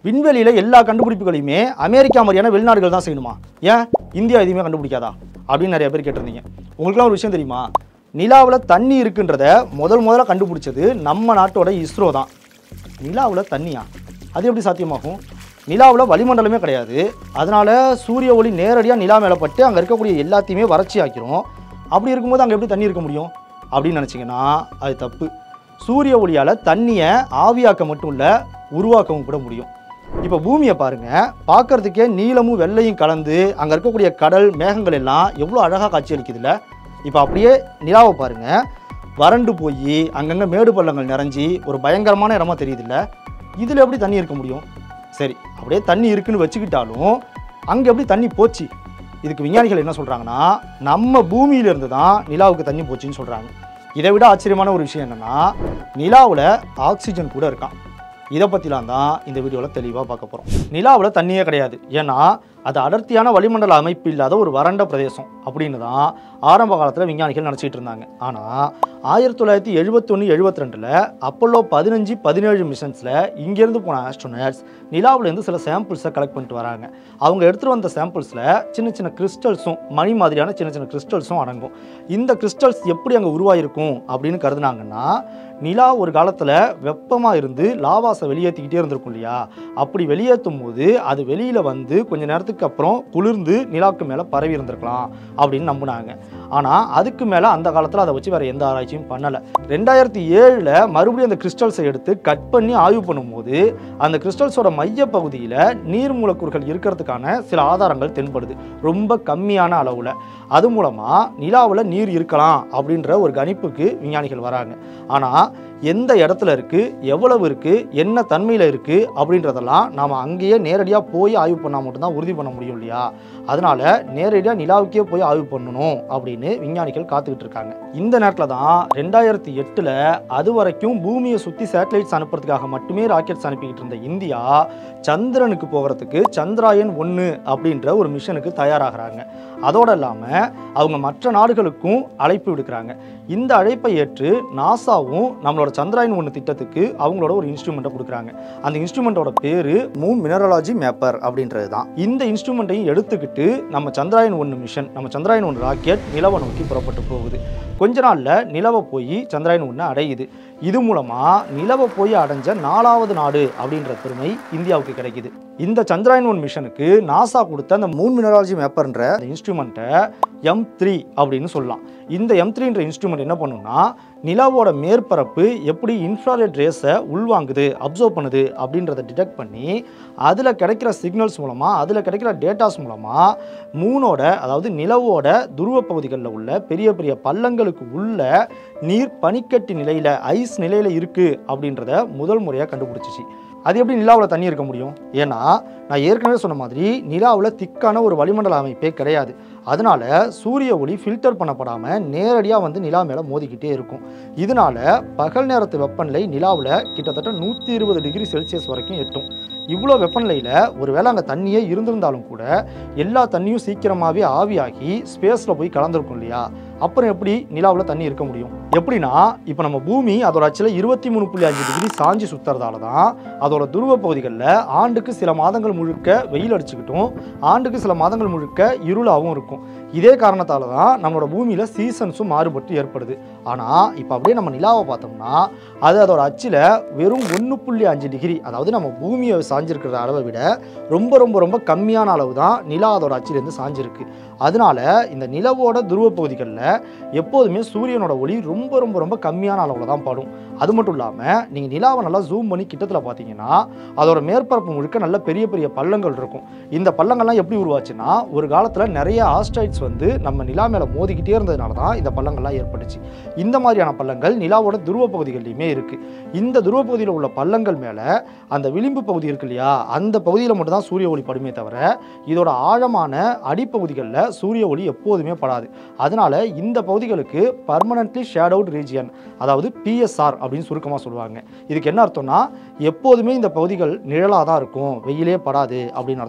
விண்வெளியில் எல்லா கண்டுபிடிப்புகளையுமே அமெரிக்கா மாதிரியான வெளிநாடுகள் தான் செய்யணுமா ஏன் இந்தியா எதுவுமே கண்டுபிடிக்காதா அப்படின்னு நிறைய பேர் கேட்டிருந்தீங்க உங்களுக்குலாம் ஒரு விஷயம் தெரியுமா நிலாவில் தண்ணி இருக்குன்றத முதல் முதல்ல கண்டுபிடிச்சது நம்ம நாட்டோட இஸ்ரோ தான் நிலாவில் தண்ணியா அது எப்படி சாத்தியமாகும் நிலாவில் வளிமண்டலமே கிடையாது அதனால சூரிய ஒளி நேரடியாக நிலா மேலே பட்டு அங்கே இருக்கக்கூடிய எல்லாத்தையுமே வறட்சி ஆக்கிரும் அப்படி இருக்கும்போது அங்கே எப்படி தண்ணி இருக்க முடியும் அப்படின்னு நினச்சிங்கன்னா அது தப்பு சூரிய ஒளியால் தண்ணியை ஆவியாக்க மட்டும் இல்லை உருவாக்கவும் கூட முடியும் இப்போ பூமியை பாருங்க பார்க்கறதுக்கே நீலமும் வெள்ளையும் கலந்து அங்கே இருக்கக்கூடிய கடல் மேகங்கள் எல்லாம் எவ்வளோ அழகாக காட்சியளிக்குதுல்ல இப்போ அப்படியே நிலாவை பாருங்க வறண்டு போய் அங்கங்கே மேடு பள்ளங்கள் நிறைஞ்சி ஒரு பயங்கரமான இடமா தெரியுதுல்ல இதில் எப்படி தண்ணி இருக்க முடியும் சரி அப்படியே தண்ணி இருக்குன்னு வச்சுக்கிட்டாலும் அங்கே எப்படி தண்ணி போச்சு இதுக்கு விஞ்ஞானிகள் என்ன சொல்கிறாங்கன்னா நம்ம பூமியிலிருந்து தான் நிலாவுக்கு தண்ணி போச்சுன்னு சொல்கிறாங்க இதை விட ஆச்சரியமான ஒரு விஷயம் என்னென்னா நிலாவில் ஆக்சிஜன் கூட இருக்கான் இதை பற்றிலாம் தான் இந்த வீடியோவில் தெளிவாக பார்க்க போகிறோம் நிலாவில் தண்ணியே கிடையாது ஏன்னா அது அடர்த்தியான வளிமண்டல அமைப்பு இல்லாத ஒரு வறண்ட பிரதேசம் அப்படின்னு தான் ஆரம்ப காலத்தில் விஞ்ஞானிகள் நினச்சிட்டு இருந்தாங்க ஆனால் ஆயிரத்தி தொள்ளாயிரத்தி எழுபத்தொன்று எழுபத்தி ரெண்டில் அப்போலோ பதினஞ்சு பதினேழு மிஷன்ஸில் இங்கேருந்து போன ஆஸ்ட்ரோனட்ஸ் நிலாவிலேருந்து சில சாம்பிள்ஸை கலெக்ட் பண்ணிட்டு வராங்க அவங்க எடுத்துகிட்டு வந்த சாம்பிள்ஸில் சின்ன சின்ன கிறிஸ்டல்ஸும் மணி மாதிரியான சின்ன சின்ன கிறிஸ்டல்ஸும் அடங்கும் இந்த கிறிஸ்டல்ஸ் எப்படி அங்கே உருவாயிருக்கும் அப்படின்னு கருதுனாங்கன்னா நிலா ஒரு காலத்தில் வெப்பமாக இருந்து லாவாஸை வெளியேற்றிக்கிட்டே இருந்திருக்கும் இல்லையா அப்படி வெளியேற்றும் போது அது வெளியில் வந்து கொஞ்ச நேரத்துக்கு அப்புறம் குளிர்ந்து நிலாவுக்கு மேலே பரவி இருந்திருக்கலாம் அப்படின்னு நம்பினாங்க ஆனால் அதுக்கு மேலே அந்த காலத்தில் அதை வச்சு வேறு எந்த ஆராய்ச்சியும் பண்ணலை ரெண்டாயிரத்தி ஏழில் மறுபடியும் அந்த கிறிஸ்டல்ஸை எடுத்து கட் பண்ணி ஆய்வு பண்ணும்போது அந்த கிறிஸ்டல்ஸோட மைய பகுதியில் நீர் மூலக்கூறுகள் இருக்கிறதுக்கான சில ஆதாரங்கள் தென்படுது ரொம்ப கம்மியான அளவில் அது மூலமாக நிலாவில் நீர் இருக்கலாம் அப்படின்ற ஒரு கணிப்புக்கு விஞ்ஞானிகள் வராங்க ஆனால் எந்த இடத்துல இருக்குது எவ்வளவு இருக்குது என்ன தன்மையில் இருக்குது அப்படின்றதெல்லாம் நாம் அங்கேயே நேரடியாக போய் ஆய்வு பண்ணால் மட்டும்தான் உறுதி பண்ண முடியும் இல்லையா அதனால நேரடியாக நிலாவுக்கே போய் ஆய்வு பண்ணணும் அப்படின்னு விஞ்ஞானிகள் காத்துக்கிட்டு இருக்காங்க இந்த நேரத்தில் தான் ரெண்டாயிரத்தி எட்டில் அது வரைக்கும் பூமியை சுற்றி சேட்டலைட்ஸ் அனுப்புறதுக்காக மட்டுமே ராக்கெட்ஸ் அனுப்பிக்கிட்டு இருந்த இந்தியா சந்திரனுக்கு போகிறதுக்கு சந்திராயன் ஒன்று அப்படின்ற ஒரு மிஷனுக்கு தயாராகிறாங்க அதோடு இல்லாமல் அவங்க மற்ற நாடுகளுக்கும் அழைப்பு விடுக்கிறாங்க இந்த அழைப்பை ஏற்று நாசாவும் நம்மளோட சந்திராயன் ஒன்று திட்டத்துக்கு அவங்களோட ஒரு இன்ஸ்ட்ருமெண்ட்டை கொடுக்குறாங்க அந்த இன்ஸ்ட்ருமெண்ட்டோட பேர் மூன் மினரலாஜி மேப்பர் அப்படின்றது தான் இந்த இன்ஸ்ட்ருமெண்ட்டையும் எடுத்துக்கிட்டு நம்ம சந்திராயன் ஒன்று மிஷன் நம்ம சந்திராயன் ஒன்று ராக்கெட் நிலவை நோக்கி புறப்பட்டு போகுது கொஞ்ச நாளில் நிலவை போய் சந்திராயன் ஒன்று அடையுது இது மூலமாக நிலவை போய் அடைஞ்ச நாலாவது நாடு அப்படின்ற பெருமை இந்தியாவுக்கு கிடைக்குது இந்த சந்திராயன் ஒன் மிஷனுக்கு நாசா கொடுத்த அந்த மூன் மினராலஜி மேப்பர்ன்ற அந்த இன்ஸ்ட்ருமெண்ட்டை எம் த்ரீ அப்படின்னு சொல்லலாம் இந்த எம் த்ரீன்ற இன்ஸ்ட்ருமெண்ட் என்ன பண்ணுன்னா நிலாவோட மேற்பரப்பு எப்படி இன்ஃப்ராரெட் ரேஸை உள்வாங்குது அப்சர்வ் பண்ணுது அப்படின்றத டிடெக்ட் பண்ணி அதில் கிடைக்கிற சிக்னல்ஸ் மூலமாக அதில் கிடைக்கிற டேட்டாஸ் மூலமாக மூனோட அதாவது நிலவோட துருவ பகுதிகளில் உள்ள பெரிய பெரிய பள்ளங்களுக்கு உள்ள நீர் பனிக்கட்டி நிலையில் ஐஸ் நிலையில் இருக்குது அப்படின்றத முதல் முறையாக கண்டுபிடிச்சிச்சு அது எப்படி நிலாவில் தண்ணி இருக்க முடியும் ஏன்னா நான் ஏற்கனவே சொன்ன மாதிரி நிலாவில் திக்கான ஒரு வளிமண்டல அமைப்பே கிடையாது அதனால சூரிய ஒளி ஃபில்டர் பண்ணப்படாமல் நேரடியாக வந்து நிலா மேலே மோதிக்கிட்டே இருக்கும் இதனால பகல் நேரத்து வெப்பநிலை நிலாவில் கிட்டத்தட்ட நூற்றி இருபது டிகிரி செல்சியஸ் வரைக்கும் எட்டும் இவ்வளோ வெப்பநிலையில் ஒருவேளை அங்கே தண்ணியே இருந்திருந்தாலும் கூட எல்லா தண்ணியும் சீக்கிரமாகவே ஆவியாகி ஸ்பேஸில் போய் கலந்துருக்கும் இல்லையா அப்புறம் எப்படி நிலாவில் தண்ணி இருக்க முடியும் எப்படின்னா இப்போ நம்ம பூமி அதோட அச்சில் இருபத்தி மூணு புள்ளி அஞ்சு டிகிரி சாஞ்சி சுற்றுறதால தான் அதோட துருவ பகுதிகளில் ஆண்டுக்கு சில மாதங்கள் முழுக்க வெயில் அடிச்சுக்கிட்டும் ஆண்டுக்கு சில மாதங்கள் முழுக்க இருளாகவும் இருக்கும் இதே காரணத்தால் தான் நம்மளோட பூமியில் சீசன்ஸும் மாறுபட்டு ஏற்படுது ஆனால் இப்போ அப்படியே நம்ம நிலாவை பார்த்தோம்னா அது அதோட அச்சில் வெறும் ஒன்று புள்ளி அஞ்சு டிகிரி அதாவது நம்ம பூமியை சாஞ்சிருக்கிற அளவை விட ரொம்ப ரொம்ப ரொம்ப கம்மியான அளவு தான் நிலா அதோட அச்சிலேருந்து சாஞ்சிருக்கு அதனால இந்த நிலவோட துருவ பகுதிகளில் எப்போதுமே சூரியனோட ஒளி ரொம்ப ரொம்ப ரொம்ப கம்மியான அளவில் தான் படும் அது மட்டும் இல்லாமல் நீங்கள் நிலாவை நல்லா ஜூம் பண்ணி கிட்டத்தில் பார்த்தீங்கன்னா அதோட மேற்பரப்பு முழுக்க நல்ல பெரிய பெரிய பள்ளங்கள் இருக்கும் இந்த பள்ளங்கள்லாம் எப்படி உருவாச்சுன்னா ஒரு காலத்தில் நிறைய ஆஸ்ட்ராய்ட்ஸ் வந்து நம்ம நிலா மேலே மோதிக்கிட்டே இருந்ததுனால தான் இந்த பள்ளங்கள்லாம் ஏற்பட்டுச்சு இந்த மாதிரியான பள்ளங்கள் நிலாவோட துருவ பகுதிகள்லையுமே இருக்குது இந்த துருவ பகுதியில் உள்ள பள்ளங்கள் மேலே அந்த விளிம்பு பகுதி இருக்கு இல்லையா அந்த பகுதியில் மட்டும் தான் சூரிய ஒளி படுமே தவிர இதோட ஆழமான அடிப்பகுதிகளில் சூரிய ஒளி எப்போதுமே படாது அதனால இந்த பகுதிகளுக்கு பர்மனன்ட்லி ஷேடவுட் ரீஜியன் அதாவது பிஎஸ்ஆர் அப்படின்னு சுருக்கமாக சொல்லுவாங்க இதுக்கு என்ன அர்த்தம்னா எப்போதுமே இந்த பகுதிகள் நிழலாக தான் இருக்கும் வெயிலே படாது அப்படின்னு அர்த்தம்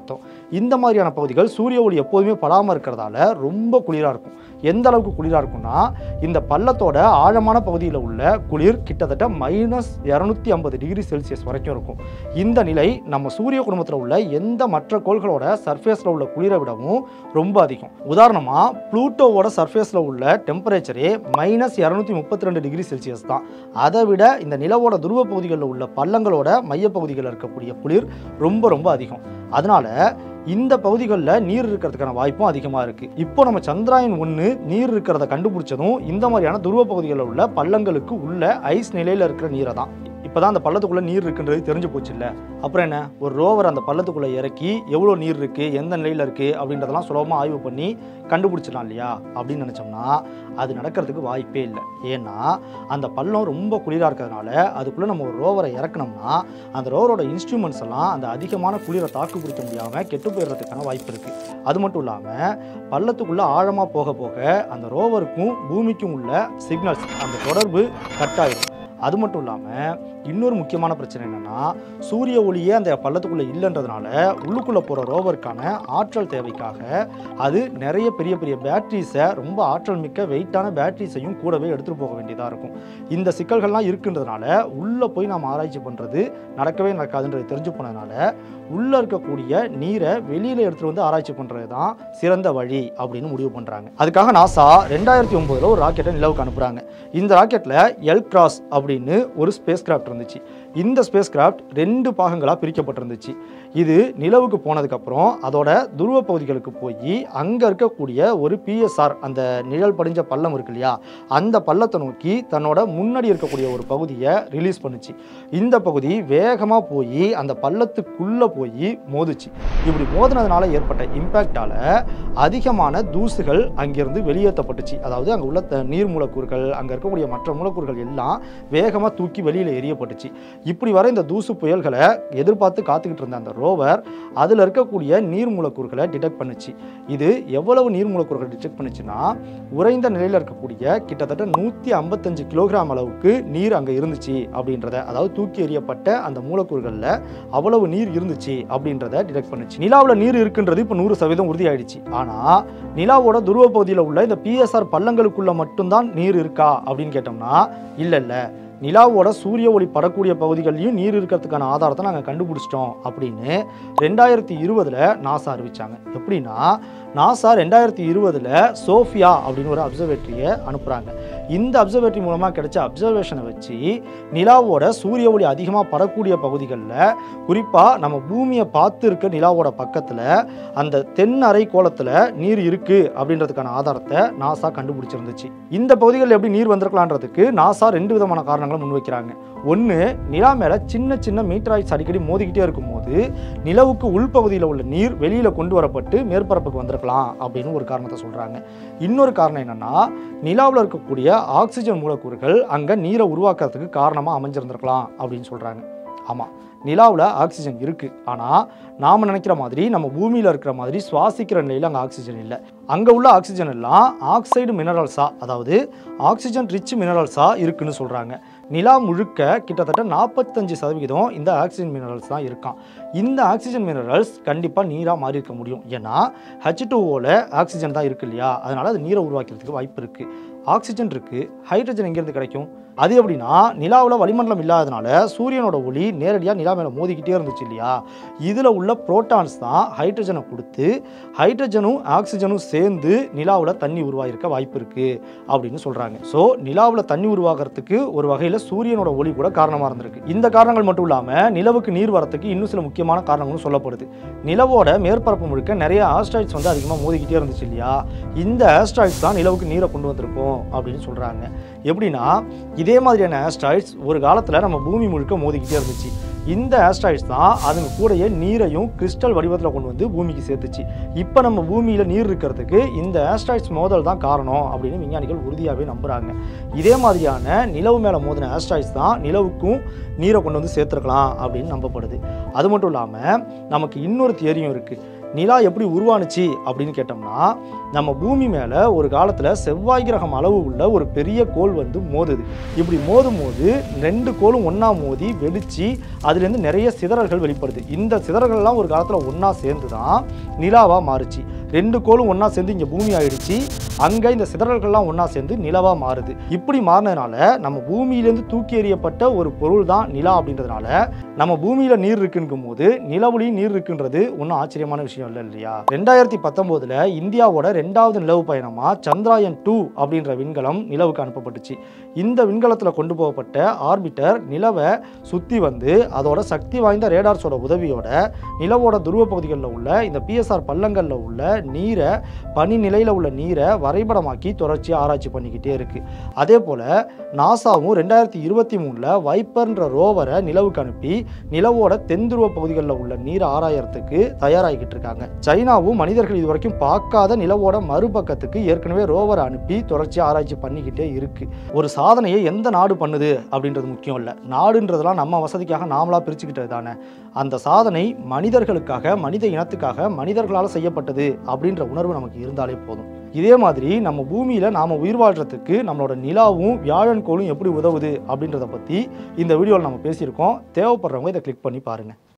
இந்த மாதிரியான பகுதிகள் சூரிய ஒளி எப்போதுமே படாமல் இருக்கிறதால ரொம்ப குளிராக இருக்கும் எந்த அளவுக்கு குளிராக இருக்கும்னா இந்த பள்ளத்தோட ஆழமான பகுதியில் உள்ள குளிர் கிட்டத்தட்ட மைனஸ் இரநூத்தி ஐம்பது டிகிரி செல்சியஸ் வரைக்கும் இருக்கும் இந்த நிலை நம்ம சூரிய குடும்பத்தில் உள்ள எந்த மற்ற கோள்களோட சர்ஃபேஸில் உள்ள குளிரை விடவும் ரொம்ப அதிகம் உதாரணமாக ப்ளூட்டோவோட சர்ஃபேஸில் உள்ள டெம்பரேச்சரே மைனஸ் இரநூத்தி முப்பத்தி ரெண்டு டிகிரி செல்சியஸ் தான் அதை விட இந்த நிலவோட துருவ பகுதிகளில் உள்ள பள்ளங்களோட மையப்பகுதிகளில் இருக்கக்கூடிய குளிர் ரொம்ப ரொம்ப அதிகம் அதனால இந்த பகுதிகளில் நீர் இருக்கிறதுக்கான வாய்ப்பும் அதிகமாக இருக்குது இப்போ நம்ம சந்திராயன் ஒன்று நீர் இருக்கிறத கண்டுபிடிச்சதும் இந்த மாதிரியான துருவ பகுதிகளில் உள்ள பள்ளங்களுக்கு உள்ள ஐஸ் நிலையில் இருக்கிற நீரை தான் இப்போ தான் அந்த பள்ளத்துக்குள்ளே நீர் இருக்குன்றது தெரிஞ்சு போச்சு இல்லை அப்புறம் என்ன ஒரு ரோவர் அந்த பள்ளத்துக்குள்ளே இறக்கி எவ்வளோ நீர் இருக்குது எந்த நிலையில் இருக்குது அப்படின்றதெல்லாம் சுலபமாக ஆய்வு பண்ணி கண்டுபிடிச்சிடலாம் இல்லையா அப்படின்னு நினச்சோம்னா அது நடக்கிறதுக்கு வாய்ப்பே இல்லை ஏன்னா அந்த பள்ளம் ரொம்ப குளிராக இருக்கிறதுனால அதுக்குள்ளே நம்ம ஒரு ரோவரை இறக்குனோம்னா அந்த ரோவரோட இன்ஸ்ட்ருமெண்ட்ஸ் எல்லாம் அந்த அதிகமான குளிரை தாக்கு பிடிக்க முடியாமல் கெட்டு போயிடுறதுக்கான வாய்ப்பு இருக்குது அது மட்டும் இல்லாமல் பள்ளத்துக்குள்ளே ஆழமாக போக போக அந்த ரோவருக்கும் பூமிக்கும் உள்ள சிக்னல்ஸ் அந்த தொடர்பு கட் ஆயிடும் அது மட்டும் இல்லாமல் இன்னொரு முக்கியமான பிரச்சனை என்னென்னா சூரிய ஒளியே அந்த பள்ளத்துக்குள்ளே இல்லைன்றதுனால உள்ளுக்குள்ளே போகிற ரோவருக்கான ஆற்றல் தேவைக்காக அது நிறைய பெரிய பெரிய பேட்டரிஸை ரொம்ப ஆற்றல் மிக்க வெயிட்டான பேட்டரிஸையும் கூடவே எடுத்துகிட்டு போக வேண்டியதாக இருக்கும் இந்த சிக்கல்கள்லாம் இருக்குன்றதுனால உள்ளே போய் நாம் ஆராய்ச்சி பண்ணுறது நடக்கவே நடக்காதுன்றது தெரிஞ்சு போனதுனால உள்ளே இருக்கக்கூடிய நீரை வெளியில் எடுத்துகிட்டு வந்து ஆராய்ச்சி பண்ணுறது தான் சிறந்த வழி அப்படின்னு முடிவு பண்ணுறாங்க அதுக்காக நாசா ரெண்டாயிரத்தி ஒம்போதில் ஒரு ராக்கெட்டை நிலவுக்கு அனுப்புகிறாங்க இந்த ராக்கெட்டில் எல் கிராஸ் அப்படின்னு ஒரு ஸ்பேஸ் கிராஃப்ட் இருந்துச்சு இந்த ஸ்பேஸ் கிராஃப்ட் ரெண்டு பாகங்களாக பிரிக்கப்பட்டிருந்துச்சு இது நிலவுக்கு போனதுக்கப்புறம் அதோட துருவ பகுதிகளுக்கு போய் அங்கே இருக்கக்கூடிய ஒரு பிஎஸ்ஆர் அந்த நிழல் படிஞ்ச பள்ளம் இருக்கு இல்லையா அந்த பள்ளத்தை நோக்கி தன்னோட முன்னாடி இருக்கக்கூடிய ஒரு பகுதியை ரிலீஸ் பண்ணுச்சு இந்த பகுதி வேகமாக போய் அந்த பள்ளத்துக்குள்ளே போய் மோதுச்சு இப்படி மோதினதுனால ஏற்பட்ட இம்பேக்டால அதிகமான தூசுகள் அங்கிருந்து வெளியேற்றப்பட்டுச்சு அதாவது அங்கே உள்ள த- நீர் மூலக்கூறுகள் அங்கே இருக்கக்கூடிய மற்ற மூலக்கூறுகள் எல்லாம் வேகமாக தூக்கி வெளியில் எரியப்பட்டுச்சு இப்படி வர இந்த தூசு புயல்களை எதிர்பார்த்து காத்துக்கிட்டு இருந்த அந்த ரோவர் அதில் இருக்கக்கூடிய நீர் மூலக்கூறுகளை டிடெக்ட் பண்ணுச்சு இது எவ்வளவு நீர் மூலக்கூறுகள் டிடெக்ட் பண்ணுச்சுன்னா உறைந்த நிலையில் இருக்கக்கூடிய கிட்டத்தட்ட நூற்றி ஐம்பத்தஞ்சு கிலோகிராம் அளவுக்கு நீர் அங்கே இருந்துச்சு அப்படின்றத அதாவது தூக்கி எறியப்பட்ட அந்த மூலக்கூறுகளில் அவ்வளவு நீர் இருந்துச்சு அப்படின்றத டிடெக்ட் பண்ணுச்சு நிலாவில் நீர் இருக்குன்றது இப்போ நூறு சதவீதம் உறுதியாயிடுச்சு ஆனால் நிலாவோட துருவ பகுதியில் உள்ள இந்த பிஎஸ்ஆர் பள்ளங்களுக்குள்ள மட்டும்தான் நீர் இருக்கா அப்படின்னு கேட்டோம்னா இல்லை இல்லை நிலாவோட சூரிய ஒளி படக்கூடிய பகுதிகள்லையும் நீர் இருக்கிறதுக்கான ஆதாரத்தை நாங்கள் கண்டுபிடிச்சிட்டோம் அப்படின்னு ரெண்டாயிரத்தி இருபதில் நாசா அறிவிச்சாங்க எப்படின்னா நாசா ரெண்டாயிரத்தி இருபதில் சோஃபியா அப்படின்னு ஒரு அப்சர்வேட்டரியை அனுப்புகிறாங்க இந்த அப்சர்வேட்டரி மூலமாக கிடைச்ச அப்சர்வேஷனை வச்சு நிலாவோட சூரிய ஒளி அதிகமாக படக்கூடிய பகுதிகளில் குறிப்பாக நம்ம பூமியை பார்த்து இருக்க நிலாவோட பக்கத்தில் அந்த தென் அரை கோலத்தில் நீர் இருக்குது அப்படின்றதுக்கான ஆதாரத்தை நாசா கண்டுபிடிச்சிருந்துச்சு இந்த பகுதிகளில் எப்படி நீர் வந்திருக்கலான்றதுக்கு நாசா ரெண்டு விதமான காரணங்களை முன்வைக்கிறாங்க ஒன்று நிலா மேலே சின்ன சின்ன மீட்டராய்ட்ஸ் அடிக்கடி மோதிக்கிட்டே இருக்கும்போது நிலவுக்கு உள்பகுதியில் உள்ள நீர் வெளியில் கொண்டு வரப்பட்டு மேற்பரப்புக்கு வந்திருக்கலாம் அப்படின்னு ஒரு காரணத்தை சொல்கிறாங்க இன்னொரு காரணம் என்னன்னா நிலாவில் இருக்கக்கூடிய ஆக்சிஜன் மூலக்கூறுகள் அங்கே நீரை உருவாக்குறதுக்கு காரணமாக அமைஞ்சிருந்திருக்கலாம் அப்படின்னு சொல்கிறாங்க ஆமாம் நிலாவில் ஆக்சிஜன் இருக்குது ஆனால் நாம் நினைக்கிற மாதிரி நம்ம பூமியில் இருக்கிற மாதிரி சுவாசிக்கிற நிலையில் அங்கே ஆக்சிஜன் இல்லை அங்கே உள்ள ஆக்சிஜன் எல்லாம் ஆக்சைடு மினரல்ஸாக அதாவது ஆக்சிஜன் ரிச் மினரல்ஸாக இருக்குன்னு சொல்கிறாங்க நிலா முழுக்க கிட்டத்தட்ட நாற்பத்தஞ்சு சதவிகிதம் இந்த ஆக்சிஜன் மினரல்ஸ் தான் இருக்கான் இந்த ஆக்சிஜன் மினரல்ஸ் கண்டிப்பாக நீராக மாறி இருக்க முடியும் ஏன்னா ஹச் டூஓவில் ஆக்சிஜன் தான் இருக்கு இல்லையா அதனால் அது நீரை உருவாக்கிறதுக்கு வாய்ப்பு இருக்குது ஆக்சிஜன் இருக்குது ஹைட்ரஜன் எங்கேருந்து கிடைக்கும் அது எப்படின்னா நிலாவில் வளிமண்டலம் இல்லாதனால சூரியனோட ஒளி நேரடியாக நிலா மேலே மோதிக்கிட்டே இருந்துச்சு இல்லையா இதில் உள்ள புரோட்டான்ஸ் தான் ஹைட்ரஜனை கொடுத்து ஹைட்ரஜனும் ஆக்சிஜனும் சேர்ந்து நிலாவில் தண்ணி உருவாகிருக்க வாய்ப்பு இருக்குது அப்படின்னு சொல்கிறாங்க ஸோ நிலாவில் தண்ணி உருவாகிறதுக்கு ஒரு வகையில் சூரியனோட ஒளி கூட காரணமாக இருந்திருக்கு இந்த காரணங்கள் மட்டும் இல்லாமல் நிலவுக்கு நீர் வரத்துக்கு இன்னும் சில முக்கியமான காரணங்களும் சொல்லப்படுது நிலவோட மேற்பரப்பு முழுக்க நிறைய ஆஸ்ட்ராய்ட்ஸ் வந்து அதிகமாக மோதிக்கிட்டே இருந்துச்சு இல்லையா இந்த ஆஸ்ட்ராய்ட்ஸ் தான் நிலவுக்கு நீரை கொண்டு வந்திருக்கும் அப்படின்னு சொல்கிறாங்க எப்படின்னா இதே மாதிரியான ஆஸ்ட்ராய்ட்ஸ் ஒரு காலத்தில் நம்ம பூமி முழுக்க மோதிக்கிட்டே இருந்துச்சு இந்த ஆஸ்ட்ராய்ட்ஸ் தான் அதுங்க கூடயே நீரையும் கிறிஸ்டல் வடிவத்தில் கொண்டு வந்து பூமிக்கு சேர்த்துச்சு இப்போ நம்ம பூமியில் நீர் இருக்கிறதுக்கு இந்த ஆஸ்ட்ராய்ட்ஸ் மோதல் தான் காரணம் அப்படின்னு விஞ்ஞானிகள் உறுதியாகவே நம்புகிறாங்க இதே மாதிரியான நிலவு மேலே மோதின ஆஸ்ட்ராய்ட்ஸ் தான் நிலவுக்கும் நீரை கொண்டு வந்து சேர்த்துருக்கலாம் அப்படின்னு நம்பப்படுது அது மட்டும் இல்லாமல் நமக்கு இன்னொரு தியரியும் இருக்குது நிலா எப்படி உருவானுச்சு அப்படின்னு கேட்டோம்னா நம்ம பூமி மேலே ஒரு காலத்தில் செவ்வாய் கிரகம் அளவு உள்ள ஒரு பெரிய கோள் வந்து மோதுது இப்படி மோதும் போது ரெண்டு கோளும் ஒன்றா மோதி வெடிச்சு அதுலேருந்து நிறைய சிதறல்கள் வெளிப்படுது இந்த சிதறல்கள்லாம் ஒரு காலத்தில் ஒன்றா சேர்ந்து தான் நிலாவாக மாறுச்சு ரெண்டு கோளும் ஒன்றா சேர்ந்து இங்கே பூமி ஆயிடுச்சு அங்கே இந்த சிதறல்கள்லாம் ஒன்றா சேர்ந்து நிலவாக மாறுது இப்படி மாறினதுனால நம்ம பூமியிலேருந்து தூக்கி எறியப்பட்ட ஒரு பொருள் தான் நிலா அப்படின்றதுனால நம்ம பூமியில் நீர் இருக்குங்கும் போது நிலவுலையும் நீர் இருக்குன்றது ஒன்றும் ஆச்சரியமான விஷயம் இல்லை இல்லையா ரெண்டாயிரத்தி பத்தொம்போதில் இந்தியாவோட ரெண்டாவது நிலவு பயணமாக சந்திராயன் டூ அப்படின்ற விண்கலம் நிலவுக்கு அனுப்பப்பட்டுச்சு இந்த விண்கலத்தில் கொண்டு போகப்பட்ட ஆர்பிட்டர் நிலவை சுற்றி வந்து அதோட சக்தி வாய்ந்த ரேடார்ஸோட உதவியோட நிலவோட துருவ பகுதிகளில் உள்ள இந்த பிஎஸ்ஆர் பள்ளங்களில் உள்ள நீரை பனி நிலையில் உள்ள நீரை வரைபடமாக்கி தொடர்ச்சியாக ஆராய்ச்சி பண்ணிக்கிட்டே இருக்கு அதே போல் நாசாவும் ரெண்டாயிரத்தி இருபத்தி மூணில் வைப்பர்ன்ற ரோவரை நிலவுக்கு அனுப்பி நிலவோட தென்துருவ பகுதிகளில் உள்ள நீரை ஆராயறதுக்கு தயாராகிக்கிட்டு இருக்காங்க சைனாவும் மனிதர்கள் இது வரைக்கும் பார்க்காத நிலவோட மறுபக்கத்துக்கு ஏற்கனவே ரோவரை அனுப்பி தொடர்ச்சியாக ஆராய்ச்சி பண்ணிக்கிட்டே இருக்கு ஒரு சாதனையை எந்த நாடு பண்ணுது அப்படின்றது முக்கியம் இல்லை நாடுன்றதெல்லாம் நம்ம வசதிக்காக நாமளாக பிரிச்சுக்கிட்டது தானே அந்த சாதனை மனிதர்களுக்காக மனித இனத்துக்காக மனிதர்களால் செய்யப்பட்டது அப்படின்ற உணர்வு நமக்கு இருந்தாலே போதும் இதே மாதிரி நம்ம பூமியில் நாம் உயிர் வாழ்கிறதுக்கு நம்மளோட நிலாவும் வியாழன் கோளும் எப்படி உதவுது அப்படின்றத பற்றி இந்த வீடியோவில் நம்ம பேசியிருக்கோம் தேவைப்படுறவங்க இதை கிளிக் பண்ணி பாருங்கள்